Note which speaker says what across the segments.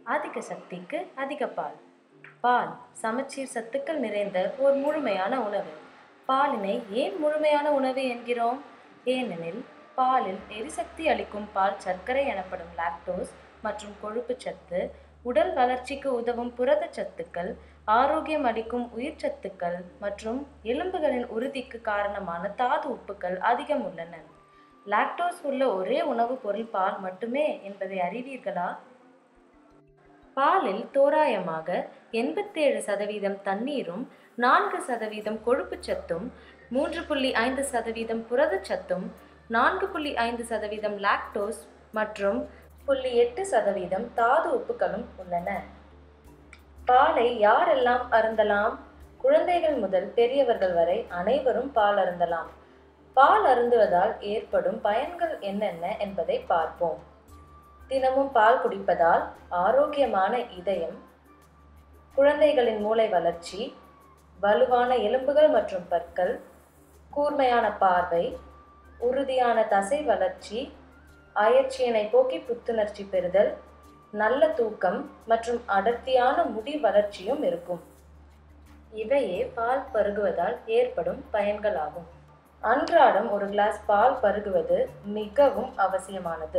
Speaker 1: அதிக சக்திக்கு அதிக பால் பால் சமச்சீர் சத்துக்கள் நிறைந்த ஒரு முழுமையான உணவு பாலினை ஏன் முழுமையான உணவு என்கிறோம் ஏனெனில் பாலில் எரிசக்தி அளிக்கும் பால் சர்க்கரை எனப்படும் லாக்டோஸ் மற்றும் கொழுப்புச் சத்து உடல் வளர்ச்சிக்கு உதவும் புரதச் சத்துக்கள் ஆரோக்கியம் அளிக்கும் உயிர் சத்துக்கள் மற்றும் எலும்புகளின் உறுதிக்கு காரணமான தாது உப்புக்கள் அதிகம் உள்ளன லாக்டோஸ் உள்ள ஒரே உணவுப் பொருள் பால் மட்டுமே என்பதை அறிவீர்களா பாலில் தோராயமாக எண்பத்தேழு சதவீதம் தண்ணீரும் நான்கு சதவீதம் கொழுப்புச் சத்தும் மூன்று புள்ளி ஐந்து சதவீதம் புரதச் சத்தும் நான்கு புள்ளி ஐந்து சதவீதம் லாக்டோஸ் மற்றும் புள்ளி எட்டு சதவீதம் தாது உப்புகளும் உள்ளன பாலை யாரெல்லாம் அருந்தலாம் குழந்தைகள் முதல் பெரியவர்கள் வரை அனைவரும் பால் அருந்தலாம் பால் அருந்துவதால் ஏற்படும் பயன்கள் என்னென்ன என்பதை பார்ப்போம் தினமும் பால் குடிப்பதால் ஆரோக்கியமான இதயம் குழந்தைகளின் மூளை வளர்ச்சி வலுவான எலும்புகள் மற்றும் பற்கள் கூர்மையான பார்வை உறுதியான தசை வளர்ச்சி அயற்சியினை போக்கி புத்துணர்ச்சி பெறுதல் நல்ல தூக்கம் மற்றும் அடர்த்தியான முடி வளர்ச்சியும் இருக்கும் இவையே பால் பருகுவதால் ஏற்படும் பயன்களாகும் அன்றாடம் ஒரு கிளாஸ் பால் பருகுவது மிகவும் அவசியமானது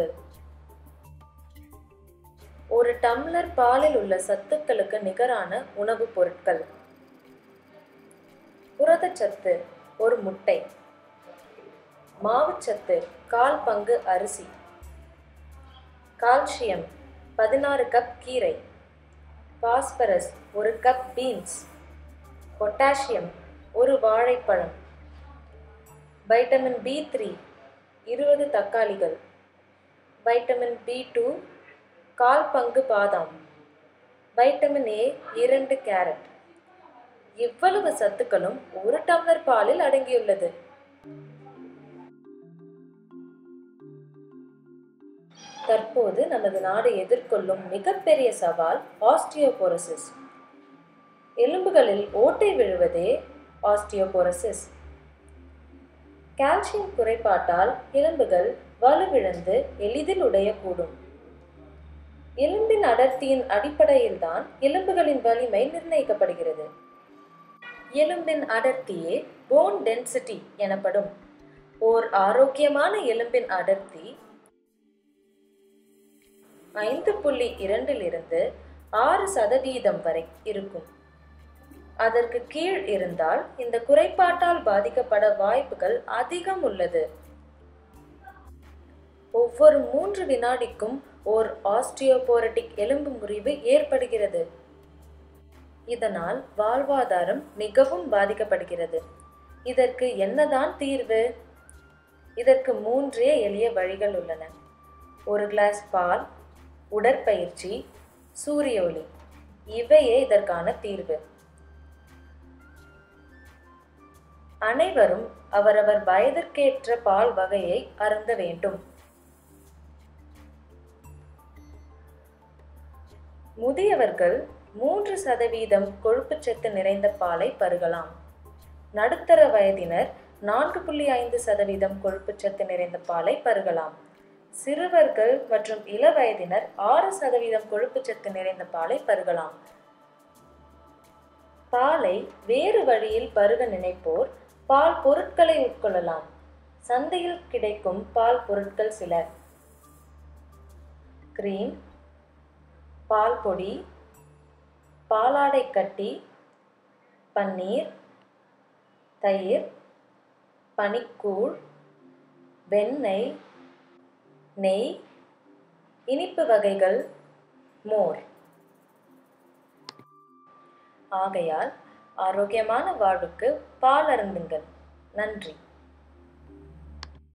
Speaker 1: ஒரு டம்ளர் பாலில் உள்ள சத்துக்களுக்கு நிகரான உணவுப் பொருட்கள் புரதச்சத்து ஒரு முட்டை மாவுச்சத்து கால் பங்கு அரிசி கால்சியம் பதினாறு கப் கீரை பாஸ்பரஸ் ஒரு கப் பீன்ஸ் பொட்டாசியம் ஒரு வாழைப்பழம் வைட்டமின் பி த்ரீ இருபது தக்காளிகள் வைட்டமின் பி டூ கால் பங்கு பாதாம் வைட்டமின் ஏ இரண்டு கேரட் இவ்வளவு சத்துக்களும் ஒரு டம்ளர் பாலில் அடங்கியுள்ளது தற்போது நமது நாடு எதிர்கொள்ளும் மிகப்பெரிய சவால் ஆஸ்டியோபோரோசிஸ் எலும்புகளில் ஓட்டை விழுவதே ஆஸ்டியோபோரோசிஸ் கால்சியம் குறைபாட்டால் எலும்புகள் வலுவிழந்து எளிதில் உடையக்கூடும் எலும்பின் அடர்த்தியின் அடிப்படையில்தான் எலும்புகளின் வலிமை நிர்ணயிக்கப்படுகிறது எலும்பின் அடர்த்தியே போன் டென்சிட்டி எனப்படும் ஓர் ஆரோக்கியமான எலும்பின் அடர்த்தி ஐந்து புள்ளி இரண்டிலிருந்து ஆறு சதவீதம் வரை இருக்கும் அதற்கு கீழ் இருந்தால் இந்த குறைபாட்டால் பாதிக்கப்பட வாய்ப்புகள் அதிகம் உள்ளது ஒவ்வொரு மூன்று வினாடிக்கும் ஓர் ஆஸ்டியோபோரட்டிக் எலும்பு முறிவு ஏற்படுகிறது இதனால் வாழ்வாதாரம் மிகவும் பாதிக்கப்படுகிறது இதற்கு என்னதான் தீர்வு இதற்கு மூன்றே எளிய வழிகள் உள்ளன ஒரு கிளாஸ் பால் உடற்பயிற்சி சூரிய ஒளி இவையே இதற்கான தீர்வு அனைவரும் அவரவர் வயதிற்கேற்ற பால் வகையை அருந்த வேண்டும் முதியவர்கள் மூன்று சதவீதம் கொழுப்புச்சத்து நிறைந்த பாலை பருகலாம் நடுத்தர வயதினர் நான்கு புள்ளி ஐந்து சதவீதம் கொழுப்புச்சத்து நிறைந்த பாலை பருகலாம் சிறுவர்கள் மற்றும் இளவயதினர் ஆறு சதவீதம் கொழுப்புச்சத்து நிறைந்த பாலை பருகலாம் பாலை வேறு வழியில் பருக நினைப்போர் பால் பொருட்களை உட்கொள்ளலாம் சந்தையில் கிடைக்கும் பால் பொருட்கள் சில கிரீம் பால் பொடி பாலாடை கட்டி பன்னீர் தயிர் பனிக்கூழ் வெண்ணெய் நெய் இனிப்பு வகைகள் மோர் ஆகையால் ஆரோக்கியமான வாழ்வுக்கு பால் அருந்துங்கள் நன்றி